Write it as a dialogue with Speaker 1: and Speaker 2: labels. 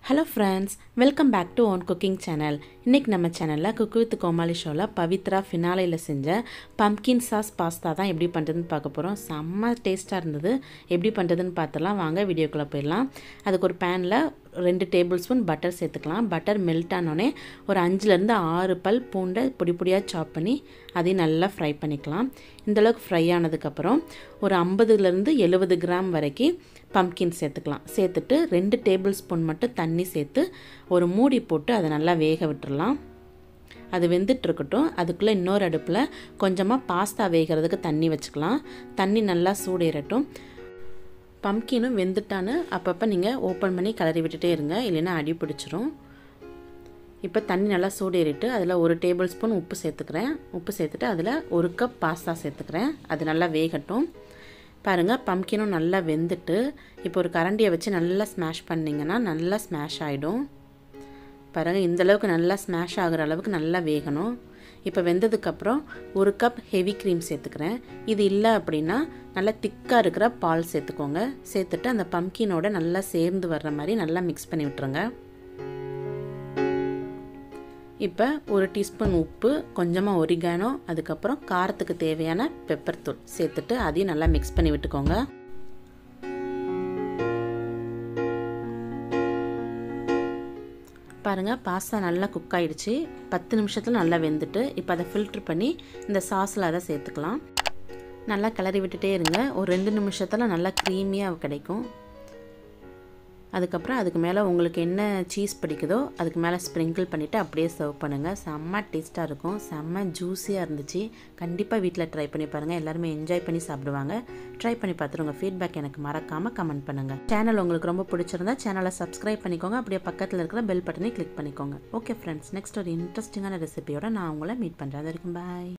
Speaker 1: hello friends welcome back to own cooking channel இன்றைக்கி நம்ம சேனலில் குக் வித் கோமாளி ஷோவில் பவித்ரா ஃபினாலையில் செஞ்ச பம்கின் சாஸ் பாஸ்தா தான் எப்படி பண்ணுறதுன்னு பார்க்க போகிறோம் செம்ம டேஸ்ட்டாக இருந்தது எப்படி பண்ணுறதுன்னு பார்த்துலாம் வாங்க வீடியோக்குள்ளே போயிடலாம் அதுக்கு ஒரு பேனில் ரெண்டு டேபிள் ஸ்பூன் பட்டர் சேர்த்துக்கலாம் பட்டர் மெல்ட் ஆனோடனே ஒரு அஞ்சுலேருந்து ஆறு பல் பூண்டை பொடி பொடியாக சாப் பண்ணி அதையும் நல்லா ஃப்ரை பண்ணிக்கலாம் இந்தளவுக்கு ஃப்ரை ஆனதுக்கப்புறம் ஒரு ஐம்பதுலேருந்து எழுபது கிராம் வரைக்கும் பம்கின் சேர்த்துக்கலாம் சேர்த்துட்டு ரெண்டு டேபிள் ஸ்பூன் மட்டும் தண்ணி சேர்த்து ஒரு மூடி போட்டு அதை நல்லா வேக விட்டுறலாம் அது வெந்துட்டு இருக்கட்டும் அதுக்குள்ளே இன்னொரு அடுப்பில் கொஞ்சமாக பாஸ்தா வேகிறதுக்கு தண்ணி வச்சுக்கலாம் தண்ணி நல்லா சூடேறட்டும் பம்கினும் வெந்துட்டான்னு அப்பப்போ நீங்கள் ஓப்பன் பண்ணி கிளறி விட்டுட்டே இருங்க இல்லைன்னா அடி பிடிச்சிரும் இப்போ தண்ணி நல்லா சூடேறிட்டு அதில் ஒரு டேபிள் ஸ்பூன் உப்பு சேர்த்துக்கிறேன் உப்பு சேர்த்துட்டு அதில் ஒரு கப் பாஸ்தா சேர்த்துக்கிறேன் அது நல்லா வேகட்டும் பாருங்கள் பம்கினும் நல்லா வெந்துட்டு இப்போ ஒரு கரண்டியை வச்சு நல்லா ஸ்மாஷ் பண்ணிங்கன்னா நல்லா ஸ்மாஷ் ஆகிடும் பாருங்கள் இந்தளவுக்கு நல்லா ஸ்மாஷ் ஆகிற அளவுக்கு நல்லா வேகணும் இப்போ வெந்ததுக்கப்புறம் ஒரு கப் ஹெவி க்ரீம் சேர்த்துக்கிறேன் இது இல்லை அப்படின்னா நல்லா திக்காக இருக்கிற பால் சேர்த்துக்கோங்க சேர்த்துட்டு அந்த பம்கினோட நல்லா சேர்ந்து வர்ற மாதிரி நல்லா மிக்ஸ் பண்ணி விட்டுருங்க இப்போ ஒரு டீஸ்பூன் உப்பு கொஞ்சமாக ஒரிகானோ அதுக்கப்புறம் காரத்துக்கு தேவையான பெப்பர் தூள் சேர்த்துட்டு அதையும் நல்லா மிக்ஸ் பண்ணி விட்டுக்கோங்க பாருங்கள் பாஸ்தா நல்லா குக் ஆகிடுச்சு பத்து நிமிஷத்தில் நல்லா வெந்துட்டு இப்போ அதை ஃபில்ட்ரு பண்ணி இந்த சாஸில் அதை சேர்த்துக்கலாம் நல்லா கிளறி விட்டுட்டே இருங்க ஒரு ரெண்டு நிமிஷத்தில் நல்லா க்ரீமியாக கிடைக்கும் அதுக்கப்புறம் அதுக்கு மேலே உங்களுக்கு என்ன சீஸ் பிடிக்குதோ அதுக்கு மேலே ஸ்ப்ரிங்கிள் பண்ணிவிட்டு அப்படியே சர்வ் பண்ணுங்கள் செம்ம டேஸ்ட்டாக இருக்கும் செம்ம ஜூஸியாக இருந்துச்சு கண்டிப்பாக வீட்டில் ட்ரை பண்ணி பாருங்கள் எல்லாருமே என்ஜாய் பண்ணி சாப்பிடுவாங்க ட்ரை பண்ணி பார்த்துட்டு உங்கள் ஃபீட்பேக் எனக்கு மறக்காமல் கமெண்ட் பண்ணுங்கள் சேனல் உங்களுக்கு ரொம்ப பிடிச்சிருந்தா சேனலை சப்ஸ்கிரைப் பண்ணிக்கோங்க அப்படியே பக்கத்தில் இருக்கிற பெல் பட்டனை கிளிக் பண்ணிக்கோங்க ஓகே ஃப்ரெண்ட்ஸ் நெக்ஸ்ட் ஒரு இன்ட்ரெஸ்டிங்கான ரெசிபியோட நான் உங்களை மீட் பண்ணுறேன் அது வரைக்கும் பாய்